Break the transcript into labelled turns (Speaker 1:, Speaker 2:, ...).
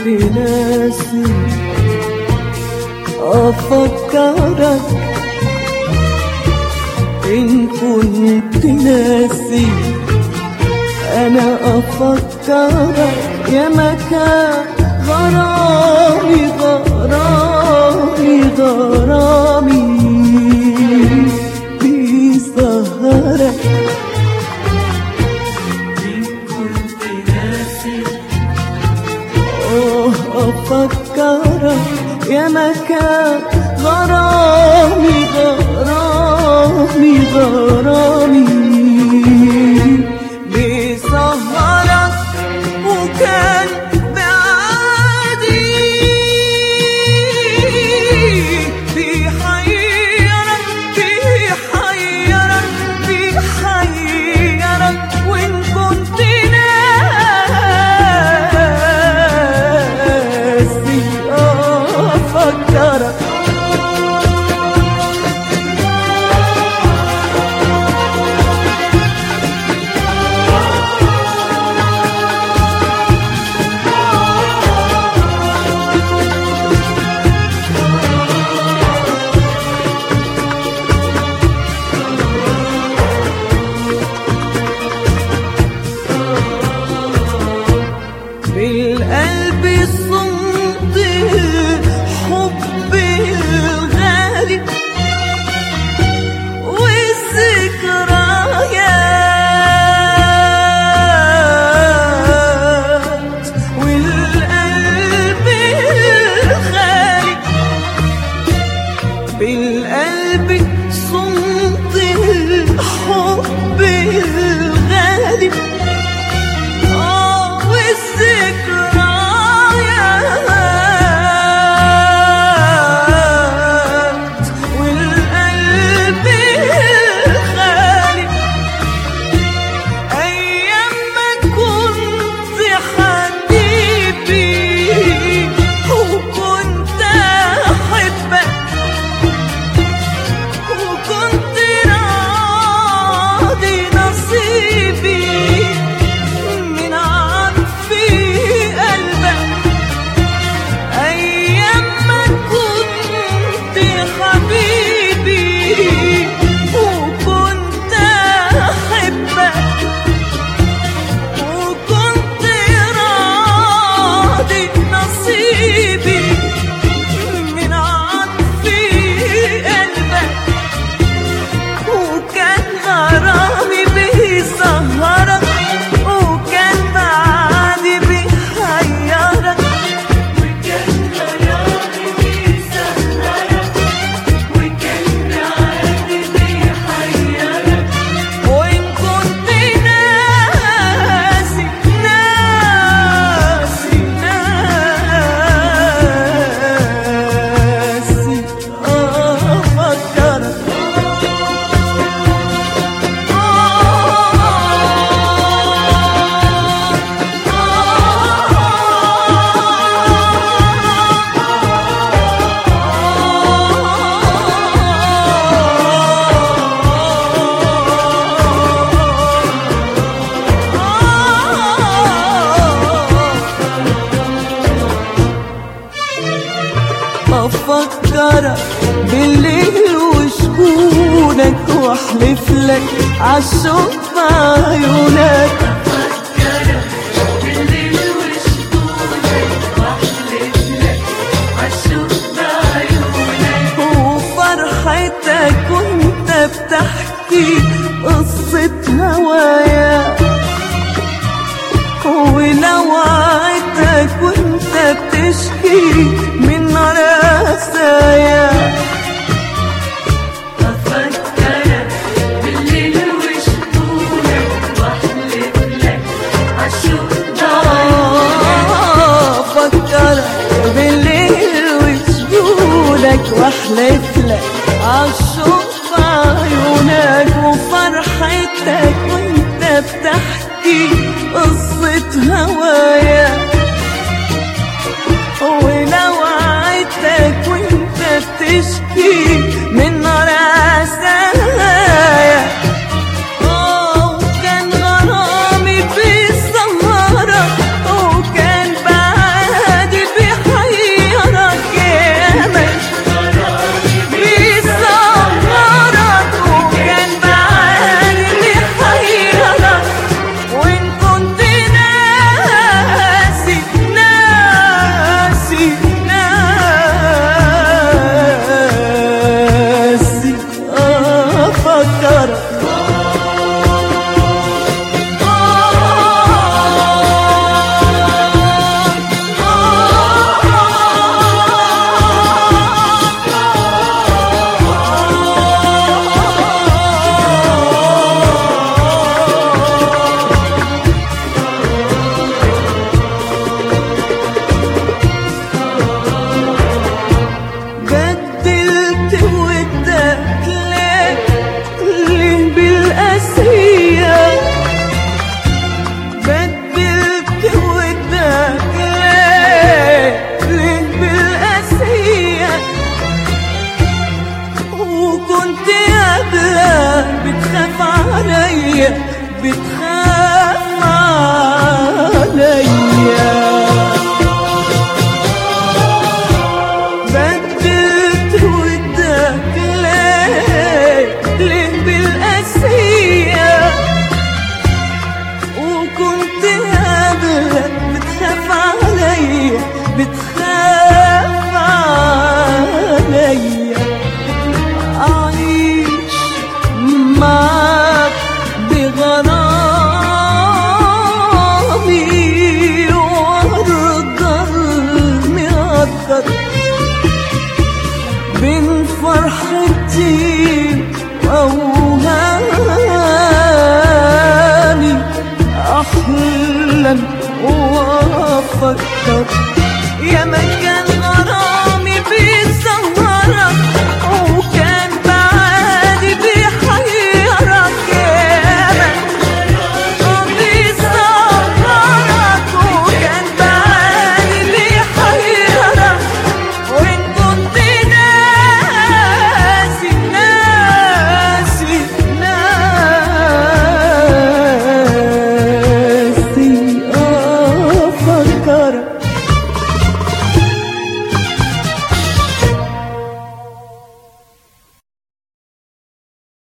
Speaker 1: كنت ناسي أفكرك إن كنت ناسي أنا أفكرك يا مكان غرامي غرامي غرامي بيسهرك أوه أفكرك يا مكان غرامي غرامي غرامي بيسهرك وكان بعادي بيحيرك بيحيرك بيحيرك وإن كنت ناسي أفكرك بالقلب صمت حب الغالي والذكريات والقلب الغالي بالقلب صمت الحب الغالي آه والذكريات والقلب الخالي أيام ما كنت حبيبي وكنت أحبك وكنت راضي نصيبي من عطفي قلبك أيام ما كنت حبيبي وكنت أحبك وكنت راضي نصيبي من عطفي قلبك وكان غرامي بيسهرك وكان بعدي بيحيرك وكان غرامي بيسهرك وكان بعدي بيحيرك وإن كنت ناسي ناسي ناسي أفكرك أفكرك بالليل وشكونك واحلف لك عالشوق بعيونك وفرحتك وانت بتحكي قصة هوايا ولوعتك وانت بتشكي من رسايا
Speaker 2: أفكرك بالليل وشكونك وأحلف لك عالشوق
Speaker 1: فكرك بالليل وشجونك واحلف لك عالشوق بعيونك وفرحتك وانت بتحكي قصة هوايا ولوعتك وانت بتشكي من رسايا آه، وكان غرامي في السهرة وكان بعادي بدلت ودك ليه ليه بالقاسية وكنت قبلها بتخاف عليا بتخاف عليا بدلت ودك ليه ليه بالقاسية وكنت قبلك بتخاف عليا بتخاف عليا أعيش معاك بغرامي وأرضى المقدر بين فرحتي وأوهامي أحلم وأفكر يا مكان